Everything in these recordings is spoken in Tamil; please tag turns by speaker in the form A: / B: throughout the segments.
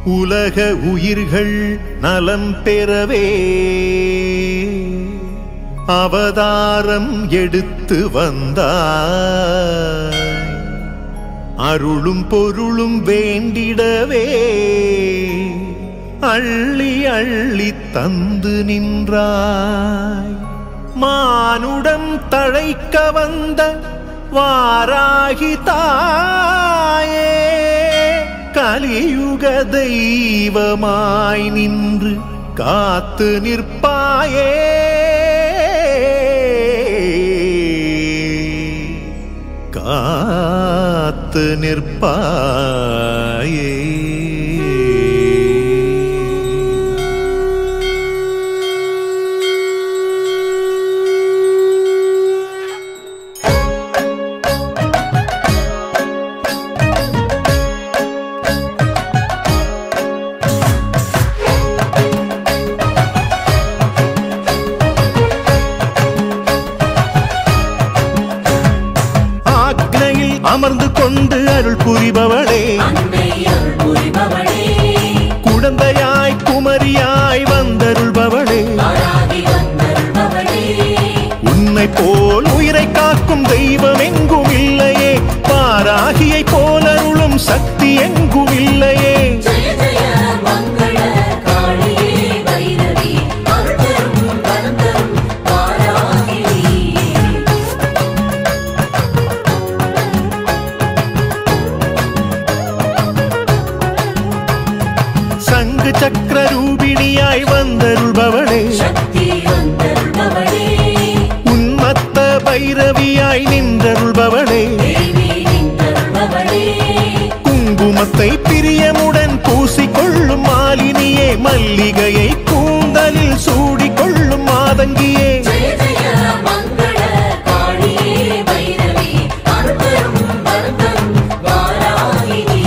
A: உலக உயிர்கள் நலம் பெறவே அவதாரம் எடுத்து வந்தாய் அருளும் பொருளும் வேண்டிடவே அள்ளி அள்ளி தந்து நின்றாய் மானுடம் தழைக்க வந்த வாராகி தாயே கலியுக தெய்வமாய் நின்று காத்து நிற்பாயே காத்து நிற்பாயே ஆக்னையில் அமர்ந்து கொண்டு அருள் புரிபவளே
B: அன்னை அருள் புரிபவளே
A: குழந்தையாய் குமரியாய் வந்தருள்பவளே
B: வாராகி வந்தருள்பவளே
A: உன்னை போல் உயிரை காக்கும் தெய்வம் எங்கும் இல்லையே பாராகியை போல் அருளும் சக்தி எங்கும் இல்லையே
B: ஜெய ஜெய மங்கள காளியே வைரவி அருள் தரும் வரம் தரும் வாராகினி
A: சங்கு சக்கர ரூபிணியாய் வந்தருள்பவளே
B: சக்தி வந்தருள்பவளே
A: உன்மத்த பைரவியாய் நின்றருள்பவளே
B: தேவி நின்றருள்பவளே
A: குங்குமத்தை பிரியமுடன் பூசிக்கொள்ளும் மாலினியே மல்லிகையை கூந்தலில் சூடிக்கொள்ளும் மாதங்கியே
B: ஜெய ஜெய மங்கள காளியே வைரவி அருள் தரும் வரம் தரும் வாராகினி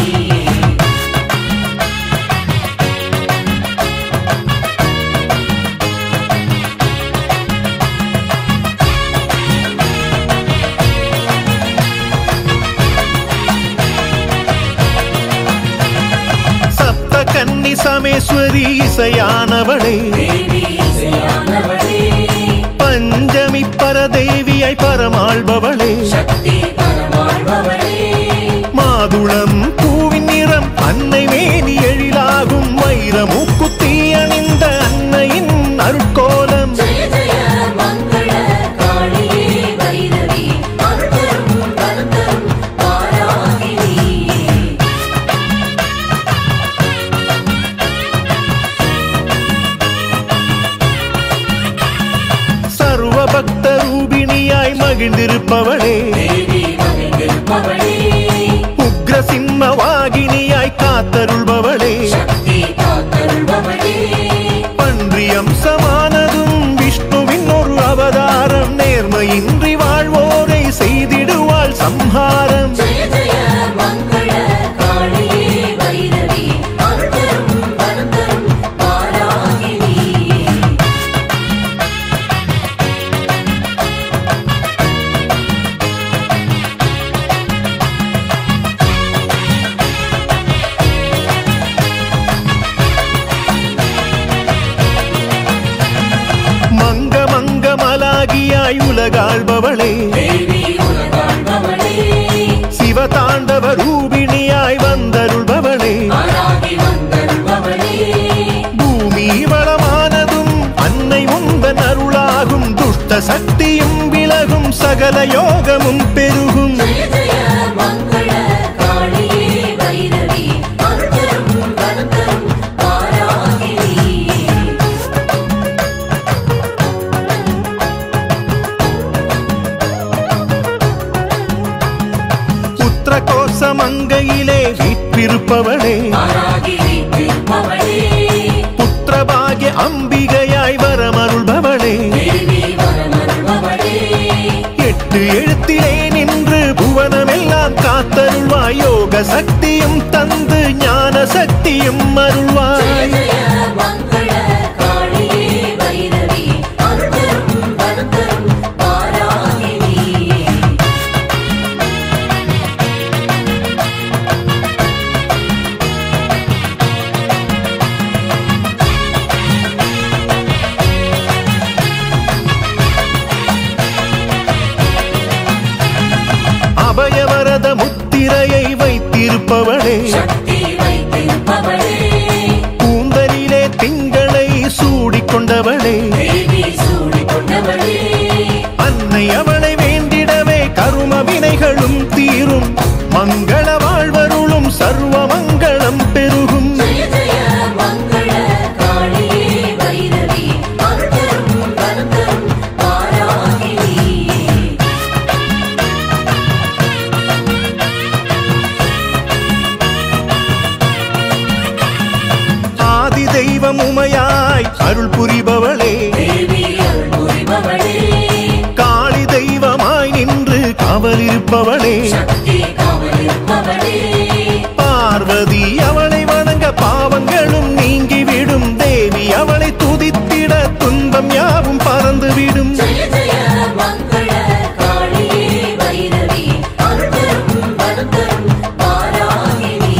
A: சப்த கன்னி சமேஸ்வரி இசையானவளே
B: தேவி இசையானவளே
A: பஞ்சமி பரதேவியாய் பரமாள்பவளே
B: சக்தி பரமாழ்பவளே
A: மாதுளம் பூவின் நிறம் அன்னை மேனி எழிலாகும் வைரமுக்குத்தி அணிந்த அன்னையின் அருட்கோலம்
B: ஜெய ஜெய மங்கள காளியே வைரவி அருள் தரும் வரம் தரும் வாராகினி
A: சர்வ பக்த ரூபிணியாய் மகிழ்ந்திருப்பவளே
B: தேவி மகிழ்ந்திருப்பவளே
A: உக்ர சிம்ம வாகினியாய் காத்தருள்பவளே
B: சக்தி காத்தருள்பவளே
A: பன்றி அம்சமானதும் விஷ்ணுவின் ஒரு அவதாரம் நேர்மையின்றி வாழ்வோரை செய்திடுவாள் சம்ஹாரம்
B: ஜெய ஜெய மங்கள காளியே வைரவி அருள் தரும் வரம் தரும் வாராகினி
A: மங்க மங்க மலாகியாய் உலகாள்பவளே
B: தேவி உலகாழ்பவளே
A: சிவதாண்டவ ரூபிணியாய் வந்தருள்பவளே
B: ஆராகி வந்தருள்பவளே
A: பூமி வளமானதும் அன்னை உந்தன் அருளாகும் துஷ்ட சக்தியும் விலகும் சகல யோகமும் பெருகும்
B: ஜெய ஜெய மங்கள காளியே வைரவி அருள் தரும் வரம் தரும் வாராகினி
A: புத்திர கோச மங்கையிலே வீற்றிருப்பவளே
B: ஆராகி வீட்டிருப்பவளே
A: புத்திரபாகிய அம்பிகையாய் வரமருள்பவளே
B: தேவி வரமருள்பவளே
A: எட்டு எழுத்திலே நின்று புவனமெல்லாம் காத்தருள்வாய் யோக சக்தியும் தந்து ஞான சக்தியும்
B: ஜெய
A: அருள்வாய்
B: ஜெய மங்கள காளியே வைரவி அருள் தரும் வரம் தரும் வாராகினி
A: வைத்திருப்பவளே
B: சக்தி வைத்திருப்பவளே
A: கூந்தலிலே திங்களை சூடிக்கொண்டவளே
B: தேவி சூடிக்கொண்டவளே
A: அன்னை அவளை வேண்டிடவே கரும வினைகளும் தீரும் மங்கள வாழ்வருளும் சர்வ மங்களம் பெருகும்
B: ஜெய ஜெய மங்கள காளியே வைரவி அருள்தரும் வரதரும் வாராகினி
A: ஆதி தெய்வம் உமையாய் அருள் புரிபவளே
B: தேவி அருள் புரிபவளே
A: காளி தெய்வமாய் நின்று காவலிருப்பவளே
B: சக்தி காவலிருப்பவளே
A: பார்வதி அவளை வணங்க பாவங்களும் நீங்கிவிடும் தேவி அவளை துதித்திட துன்பம் யாவும் பறந்துவிடும்
B: ஜெய ஜெய மங்கள காளியே வைரவி அருள்தரும் வரதரும் வாராகினி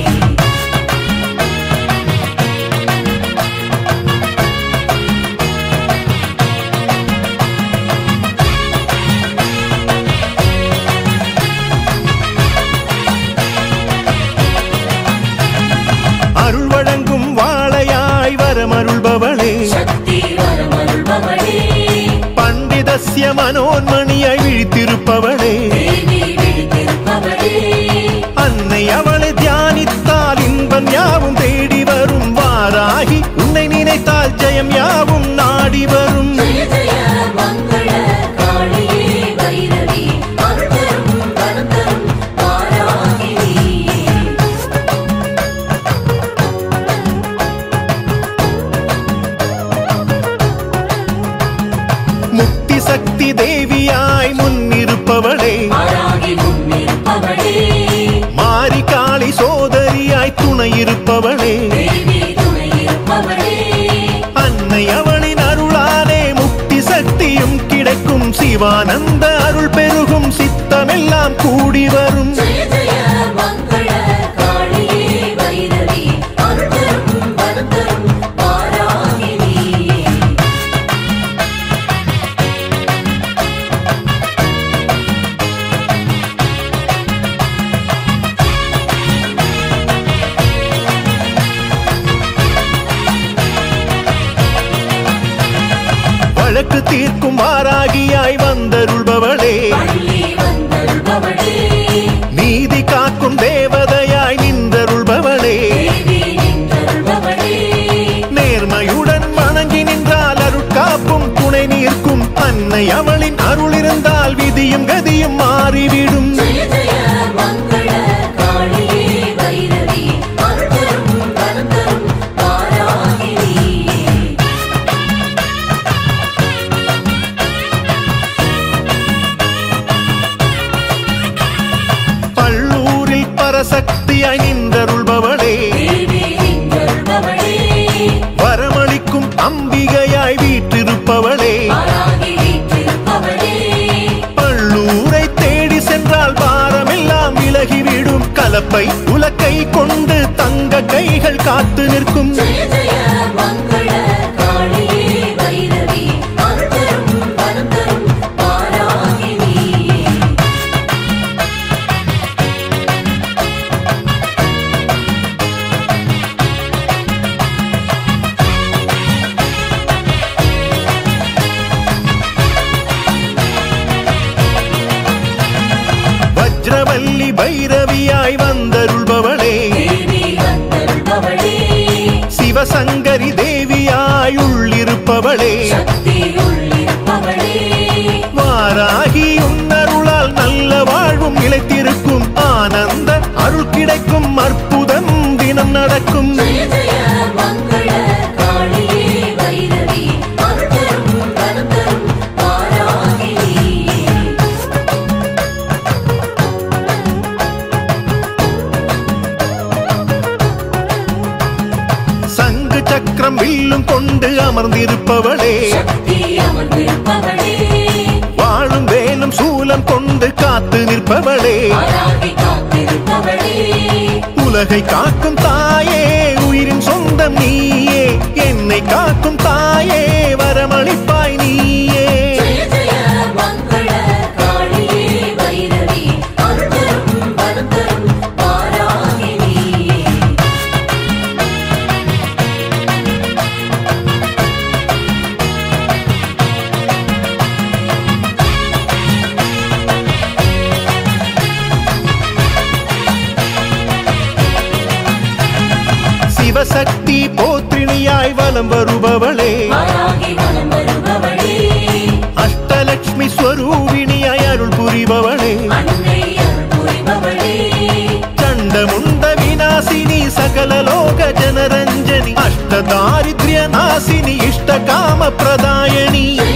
A: அருள் வழங்கும் வாழையாய் வரமருள்பவளே
B: சக்தி வரமருள்பவளே
A: பண்டிதஸ்ய மனோன்மணியாய் விழித்திருப்பவளே
B: தேவி விழித்திருப்பவளே
A: அன்னை அவளை தியானித்தால் இன்பம் யாவும் தேடி வரும் வாராகி உன்னை நினைத்தால் ஜெயம் யாவும் நாடி வரும்
B: ஜெய ஜெய மங்கள காளியே வைரவி அருள்தரும் வரதரும் வாராகினி
A: முக்தி சக்தி தேவியாய் முன்னிருப்பவளே
B: வாராகி முன்னிருப்பவளே
A: மாரி காளி சோதரியாய் துணையிருப்பவளே
B: தேவி துணையிருப்பவளே
A: அன்னை அவளின் அருளாலே முக்தி சக்தியும் கிடைக்கும் சிவானந்த அருள் பெருகும் சித்தமெல்லாம் கூடி வரும்
B: ஜெய ஜெய மங்கள காளியே வைரவி அருள்தரும் வரதரும் வாராகினி
A: வழக்கு தீர்க்கும் வாராகியாய் வந்தருள்பவளே
B: பள்ளி வந்தருள்பவளே
A: நீதி காக்கும் தேவதையாய் நின்றருள்பவளே
B: தேவி நின்றருள்பவளே
A: நேர்மையுடன் வணங்கி நின்றால் அருட்காப்பும் துணை நிற்கும் அன்னை அவளின் அருள் இருந்தால் விதியும் கதியும் மாறிவிடும்
B: ஜெய ஜெய மங்கள காளியே வைரவி அருள்தரும் வரதரும் வாராகினி
A: பள்ளூரில் பரசக்தியாய் நின்றருள்பவளே
B: தேவி நின்றருள்பவளே
A: வரமளிக்கும் அம்பிகையாய் வீற்றிருப்பவளே
B: வாராகி வீற்றிருப்பவளே
A: பள்ளூரை தேடி சென்றால் பாரமெல்லாம் விலகிவிடும் கலப்பை உலக்கை கொண்டு தங்க கைகள் காத்து நிற்கும்
B: ஜெய ஜெய மங்கள காளியே வைரவி அருள்தரும் வரதரும் வாராகினி
A: வஜ்ரவல்லி பைரவியாய் வந்தருள்பவளே
B: தேவி வந்தருள்பவளே
A: சிவசங்கரி தேவியாய் உள்ளிருப்பவளே
B: சக்தி உள்ளிருப்பவளே
A: வாராகி உன்னருளால் நல்ல வாழ்வும் நிலைத்திருக்கும் ஆனந்த அருள் கிடைக்கும் அற்புதம் தினம் நடக்கும்
B: ஜெய ஜெய மங்கள காளியே வைரவி அருள்தரும் வரதரும் வாராகினி
A: சங்கு சக்கரம் வில்லும் கொண்டு அமர்ந்திருப்பவளே
B: சக்தி அமர்ந்திருப்பவளே
A: வாழும் வேலும் சூலம் கொண்டு காத்து நிற்பவளே
B: வாராகி காத்திருப்பவளே
A: உலகை காக்கும் தாயே உயிரின் சொந்தம் நீயே என்னை காக்கும் தாயே வரமளிப்பாய் நீயே
B: ஜெய ஜெய மங்கள காளியே வைரவி அருள்தரும் வரதரும் வாராகினி
A: சிவசக்தி போத்ரிணியாய் வலம் வருபவளே
B: வாராகி வலம் வருபவளே
A: அஷ்டலக்ஷ்மி ஸ்வரூபிணியாய் அருள் புரிபவளே
B: அன்னை அருள் புரிபவளே
A: ಚಂಡಮುಂಡ ವಿನಾಶಿನಿ ಸಕಲ ಲೋಕ ಜನರಂಜನಿ ಅಷ್ಟ ದಾರಿದ್ರ್ಯ ನಾಶಿನಿ ಇಷ್ಟ ಕಾಮ ಪ್ರದಾಯಣಿ